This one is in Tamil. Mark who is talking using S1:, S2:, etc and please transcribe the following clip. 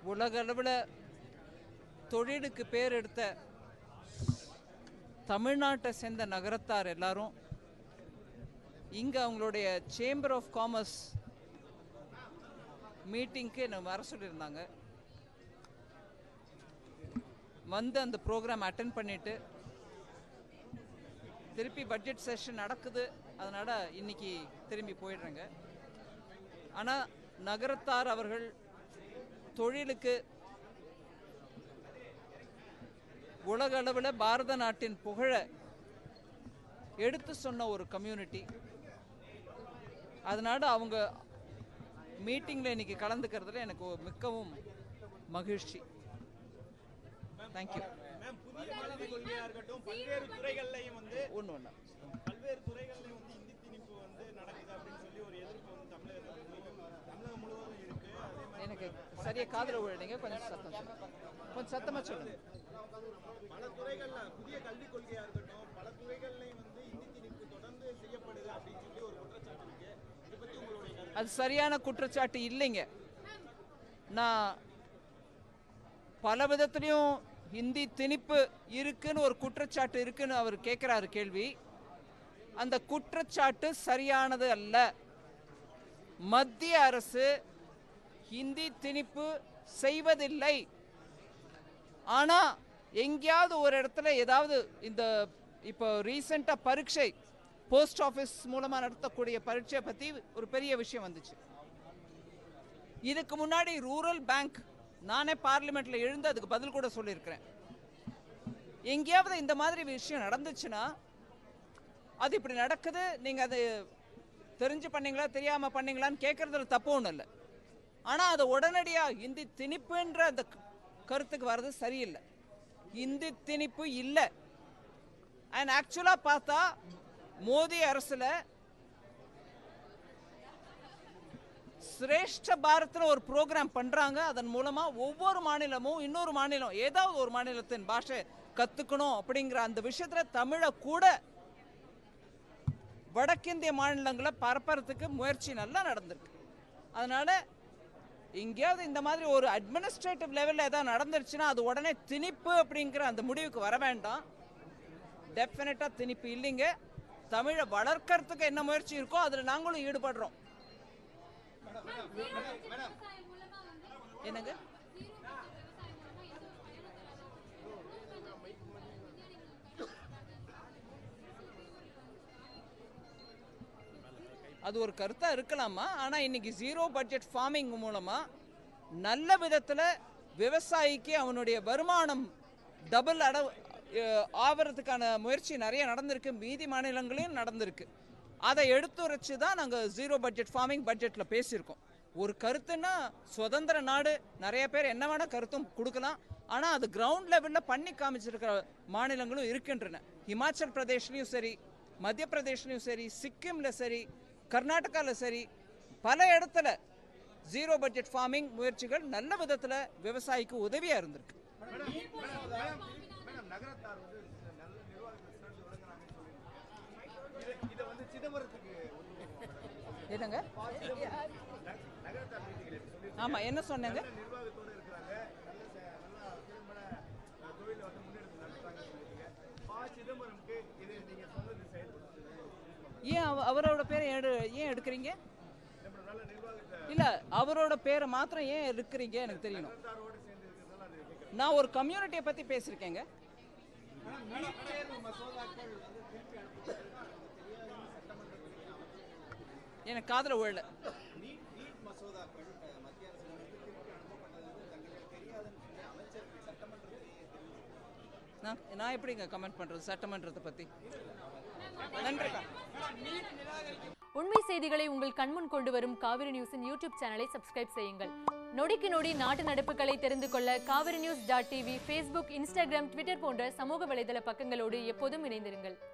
S1: உலகளவில் தொழிலுக்கு பேர் எடுத்த தமிழ்நாட்டை சேர்ந்த நகரத்தார் எல்லாரும் இங்கே அவங்களுடைய சேம்பர் ஆஃப் காமர்ஸ் மீட்டிங்க்கு என்னை வர சொல்லியிருந்தாங்க வந்து அந்த ப்ரோக்ராம் அட்டன் பண்ணிட்டு திருப்பி பட்ஜெட் செஷன் நடக்குது அதனால் இன்னைக்கு திரும்பி போயிடுறேங்க ஆனால் நகரத்தார் அவர்கள் தொழிலுக்கு உலக அளவில் பாரத நாட்டின் புகழ எடுத்து சொன்ன ஒரு கம்யூனிட்டி அதனால அவங்க மீட்டிங்கில் இன்னைக்கு கலந்துக்கிறதுல எனக்கு மிக்கவும் மகிழ்ச்சி தேங்க்யூ
S2: மேம் புதிய கல்வி கொள்கையா இருக்கட்டும் பல்வேறு துறைகள்லையும் வந்து
S1: ஒன்று ஒன்று
S2: பல்வேறு துறைகள்லையும் வந்து இந்தி திணிப்பு வந்து நடக்குது அப்படின்னு சொல்லி ஒரு எதிர்ப்பு வந்து தமிழகத்தில் முழுவதும் தமிழகம் முழுவதும் இருக்கு அதே மாதிரி
S1: எனக்கு சரியா காதுல விழுந்தீங்க கொஞ்சம் சத்தம் சொல்லுங்க. கொஞ்சம் சத்தமா சொல்லுங்க
S2: பல துறைகள்ல புதிய கல்விக் கொள்கையா இருக்கட்டும் பல துறைகள்லையும் வந்து இந்தி திணிப்பு தொடர்ந்து செய்யப்படுது அப்படின்னு சொல்லி ஒரு குற்றச்சாட்டு இருக்கு இதை பத்தி உங்களுடைய கருத்து
S1: அது சரியான குற்றச்சாட்டு இல்லைங்க நான் பல விதத்துலையும் ஹிந்தி திணிப்பு இருக்குன்னு ஒரு குற்றச்சாட்டு இருக்குன்னு அவர் கேட்குறாரு கேள்வி அந்த குற்றச்சாட்டு சரியானது அல்ல மத்திய அரசு ஹிந்தி திணிப்பு செய்வதில்லை ஆனா எங்கேயாவது ஒரு இடத்துல ஏதாவது இந்த இப்போ ரீசெண்டாக பரீட்சை போஸ்ட் ஆஃபீஸ் மூலமா நடத்தக்கூடிய பரீட்சையை பத்தி ஒரு பெரிய விஷயம் வந்துச்சு இதுக்கு முன்னாடி ரூரல் பேங்க் நானே பார்லிமெண்ட்ல எழுந்து அதுக்கு பதில் கூட சொல்லியிருக்கிறேன் எங்கேயாவது இந்த மாதிரி விஷயம் நடந்துச்சுன்னா அது இப்படி நடக்குது நீங்க அது தெரிஞ்சு பண்ணீங்களா தெரியாம பண்ணீங்களான்னு கேட்கறதுல தப்பு ஒன்றும் இல்லை ஆனா அது உடனடியா இந்தி திணிப்புன்ற அந்த க- கருத்துக்கு வர்றது சரியில்லை இந்தி திணிப்பு இல்லை அண்ட் ஆக்சுவலா பார்த்தா மோடி அரசுல சிரேஷ்ட பாரத்னு ஒரு ப்ரோக்ராம் பண்றாங்க அதன் மூலமா ஒவ்வொரு மாநிலமும் இன்னொரு மாநிலம் ஏதாவது ஒரு மாநிலத்தின் பாஷை கத்துக்கணும் அப்படிங்கிற அந்த விஷயத்துல தமிழை கூட வடக்கிந்திய மாநிலங்களை பரப்புறதுக்கு முயற்சி நல்லா நடந்திருக்கு அதனால எங்கேயாவது இந்த மாதிரி ஒரு அட்மினிஸ்ட்ரேட்டிவ் லெவலில் ஏதாவது நடந்துருச்சுன்னா அது உடனே திணிப்பு அப்படிங்கிற அந்த முடிவுக்கு வர வேண்டாம் டெஃபினட்டாக திணிப்பு இல்லைங்க தமிழை வளர்க்கறதுக்கு என்ன முயற்சி இருக்கோ அதில் நாங்களும் ஈடுபடுறோம் என்னங்க அது ஒரு கருத்தா இருக்கலாமா ஆனா இன்னைக்கு ஜீரோ பட்ஜெட் ஃபார்மிங் மூலமா நல்ல விதத்துல விவசாயிக்கு அவனுடைய வருமானம் டபுள் அட அஹ், ஆவறதுக்கான முயற்சி நிறைய நடந்திருக்கு மீதி மாநிலங்களையும் நடந்திருக்கு அதை எடுத்துரைச்சு தான் நாங்கள் ஜீரோ பட்ஜெட் ஃபார்மிங் பட்ஜெட்டில் பேசியிருக்கோம் ஒரு கருத்துன்னா சுதந்திர நாடு நிறைய பேர் என்ன வேணால் கருத்தும் கொடுக்கலாம் ஆனால் அது கிரவுண்ட் லெவலில் பண்ணி காமிச்சிருக்கிற மாநிலங்களும் இருக்கின்றன ஹிமாச்சல் பிரதேஷ்லேயும் சரி மத்திய பிரதேஷ்லையும் சரி சிக்கிம்ல சரி கர்நாடகாவில் சரி பல இடத்துல ஜீரோ பட்ஜெட் ஃபார்மிங் முயற்சிகள் நல்ல விதத்தில் விவசாயிக்கு உதவியாக இருந்திருக்கு
S2: மேடம் நகரத்தார் வந்து நல்ல நிர்வாகத்தில் சிறந்து விளங்குறாங்கன்னு சொல்லியிருக்காங்க இதை இதை வந்து சிதம்பரத்துக்கு
S1: என்னங்க
S2: நகரத்தார் மீட்டிங்கில் சொல்லி
S1: ஆமாம் என்ன சொன்னேங்க
S2: நிர்வாகத்தோடு இருக்கிறாங்க நல்ல ச- நல்லா திறம்பட அஹ், தொழிலை வந்து முன்னெடுத்து நடத்துறாங்கன்னு சொல்லியிருக்கீங்க பா சிதம்பரம்க்கு இது நீங்க சொன்னது செயல்படுத்துது
S1: ஏன் அவ- அவரோட பேரை எடு ஏன் எடுக்கிறீங்க
S2: நம்ம நல்ல நிர்வாகத்தை
S1: இல்லை அவரோட பேரை மாத்திரம் ஏன் எடுக்கிறீங்க எனக்கு தெரியணும்
S2: நகரத்தாரோடு சேர்ந்து இருக்கிறதால அது கேட்குறேன்
S1: நான் ஒரு கம்யூனிட்டியை பற்றி பேசியிருக்கேங்க எனக்கு காதில் விழல நான் நான் எப்படிங்க கமெண்ட் பண்ணுறது சட்டமன்றத்தை பற்றி நன்றிக்கா
S3: உண்மை செய்திகளை உங்கள் கண்முன் கொண்டு வரும் காவிரி நியூஸின் யூடியூப் சேனலை சப்ஸ்கிரைப் செய்யுங்கள் நொடிக்கு நொடி நாட்டு நடப்புகளை தெரிந்து கொள்ள Kaveri news dot TV Facebook Instagram Twitter போன்ற சமூக வலைதள பக்கங்களோடு எப்போதும் இணைந்திருங்கள்